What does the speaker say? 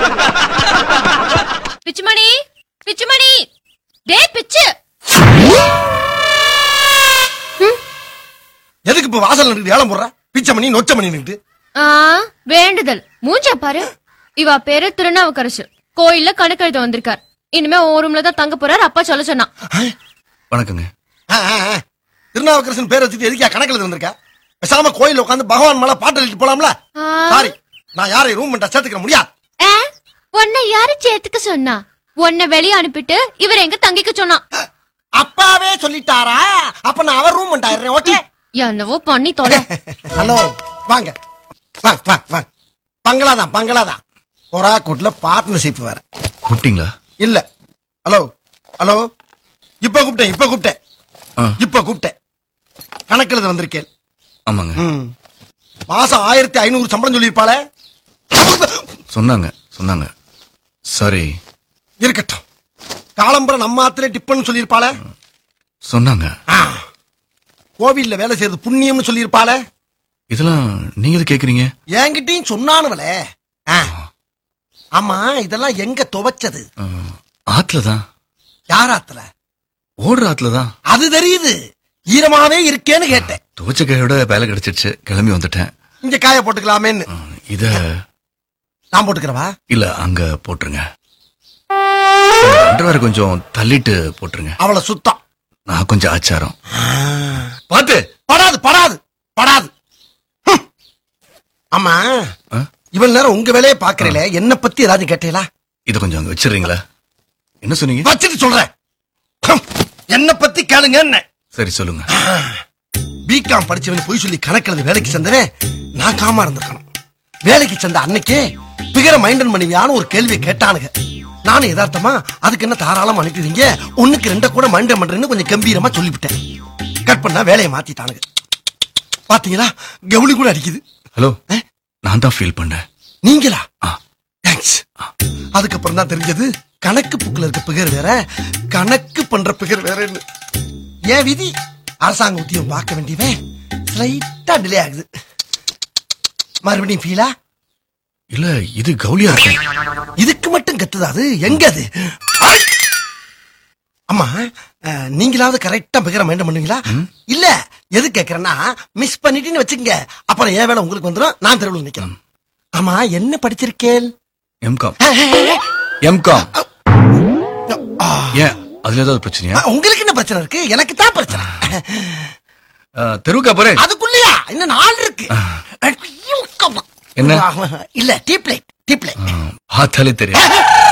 பிச்சுமணி பிச்சுமணி டேய் பிச்சு எதுக்கு இப்ப வாசல் நின்று ஏலம் போடுற பிச்சை மணி நொச்ச மணி நின்று ஆ வேண்டுதல் மூஞ்ச பாரு இவ பேரு திருநாவுக்கரசு கோயில்ல கணக்கெழுத வந்திருக்கார் இனிமே ஓ ரூம்ல தான் தங்க போறார் அப்பா சொல்ல சொன்னான் வணக்கங்க திருநாவுக்கரசன் பேர் வச்சுட்டு எதுக்கா கணக்கில் வந்திருக்க பேசாம கோயில் உட்காந்து பகவான் மேல பாட்டு எழுதிட்டு போலாம்ல ஆ. சாரி நான் யாரையும் ரூம் பண்ண சேர்த்துக்க முடியாது ஆ, உன்னை யாரு சேர்த்துக்க சொன்னா உன்னை வெளிய அனுப்பிட்டு இவர் எங்க தங்கிக்க சொன்னான் அப்பாவே சொல்லிட்டாரா அப்ப நான் அவர் ரூம் பண்ணிட்டாயிரேன் ஓகே என்னவோ பண்ணி தொலை ஹலோ வாங்க வாங்க வாங்க வாங்க பங்களாதான் பங்களாதான் ஒரா கூட்டுல பார்ட்னர்ஷிப் வேற கூப்பிட்டீங்களா இல்ல ஹலோ ஹலோ இப்ப கூப்பிட்டேன் இப்ப கூப்பிட்டேன் ஆ, இப்ப கூப்பிட்டேன் கணக்கில் வந்திருக்கேன் ஆமாங்க ம். மாசம் ஆயிரத்தி ஐநூறு சம்பளம் சொல்லியிருப்பாளே சொன்னாங்க சொன்னாங்க சாரி இருக்கட்டும் காலம்பரம் நம்ம ஆத்துல டிப்பன் சொல்லியிருப்பாளே சொன்னாங்க ஆ. கோவில்ல வேலை செய்யறது புண்ணியம்னு சொல்லியிருப்பாளே இதெல்லாம் நீங்க எது கேக்குறீங்க என்கிட்டயும் சொன்னானுவலே ஆ. ஆமா இதெல்லாம் எங்க துவைச்சது ஆ, ஆத்துல தான் யார் ஆத்துல ஓடுற ஆத்துல தான் அது தெரியுது ஈரமாவே இருக்கேன்னு கேட்டேன் துவச்ச கையோட வேலை கிடைச்சிருச்சு கிளம்பி வந்துட்டேன் இங்க காய போட்டுக்கலாமேன்னு ஆ, இத நான் போட்டுக்கிறவா இல்ல அங்க போட்டுருங்க அண்டர்வேர் கொஞ்சம் தள்ளிட்டு போட்டுருங்க அவளை சுத்தம் நான் கொஞ்சம் ஆச்சாரம் பாத்து படாது படாது படாது ஹம். ஆமா ஆ, இவ்வளவு நேரம் உங்க வேலையை பாக்குறீல என்ன பத்தி ஏதாவது கேட்டீங்களா இத கொஞ்சம் அங்க வச்சிடுறீங்களா என்ன சொன்னீங்க வச்சுட்டு சொல்றேன் ஹம். என்ன பத்தி கேளுங்க என்ன சரி சொல்லுங்க பிகாம் படிச்சவன் போய் சொல்லி கணக்கில் வேலைக்கு சேர்ந்தவன் நான் காமா இருந்திருக்கணும் வேலைக்கு சேர்ந்த அன்னைக்கே பிகர மைண்டன் பண்ணுவியான்னு ஒரு கேள்வியை கேட்டானுங்க நானும் யதார்த்தமா அதுக்கு என்ன தாராளமா அனுப்பிடுவீங்க ஒண்ணுக்கு ரெண்ட கூட மைண்டன் பண்றேன்னு கொஞ்சம் கம்பீரமா சொல்லிவிட்டேன் கட் பண்ணா வேலையை மாத்திட்டானுங்க பாத்தீங்களா கவுளி கூட அடிக்குது ஹலோ நான் தான் ஃபீல் பண்ணேன் நீங்களா ஆ, தேங்க்ஸ் அதுக்கப்புறம் தான் தெரிஞ்சது கணக்கு புக்ல இருக்க பிகர் வேற கணக்கு பண்ற பிகர் வேறன்னு ஏன் விதி அரசாங்க உத்தியோகம் பார்க்க வேண்டியவன் ஸ்லைட்டா டிலே ஆகுது மறுபடியும் ஃபீலா இல்ல இது கவுலியா இருக்கேன் இதுக்கு மட்டும் கத்துதா அது எங்க அது ஐ! அம்மா அஹ், நீங்களாவது கரெக்டா பிகர மைண்ட் பண்ணுவீங்களா இல்ல எது கேக்குறேன்னா மிஸ் பண்ணிட்டீன்னு வச்சுக்கங்க அப்புறம் ஏன் வேலை உங்களுக்கு வந்துடும் நான் தெருவில் நிக்கிறேன் ஆமா என்ன படிச்சிருக்கேன் எம்காம் எம்காம் ஏன் அதுல ஏதாவது பிரச்சனையா அஹ், உங்களுக்கு என்ன பிரச்சனை இருக்கு எனக்கு தான் பிரச்சனை ஆ, தெருவுக்கா போறேன் அதுக்குள்ளயா இன்னும் நாள் இருக்கு என்ன? இல்ல டீப் லைட் டீப் லைட் பார்த்தாலே தெரியும்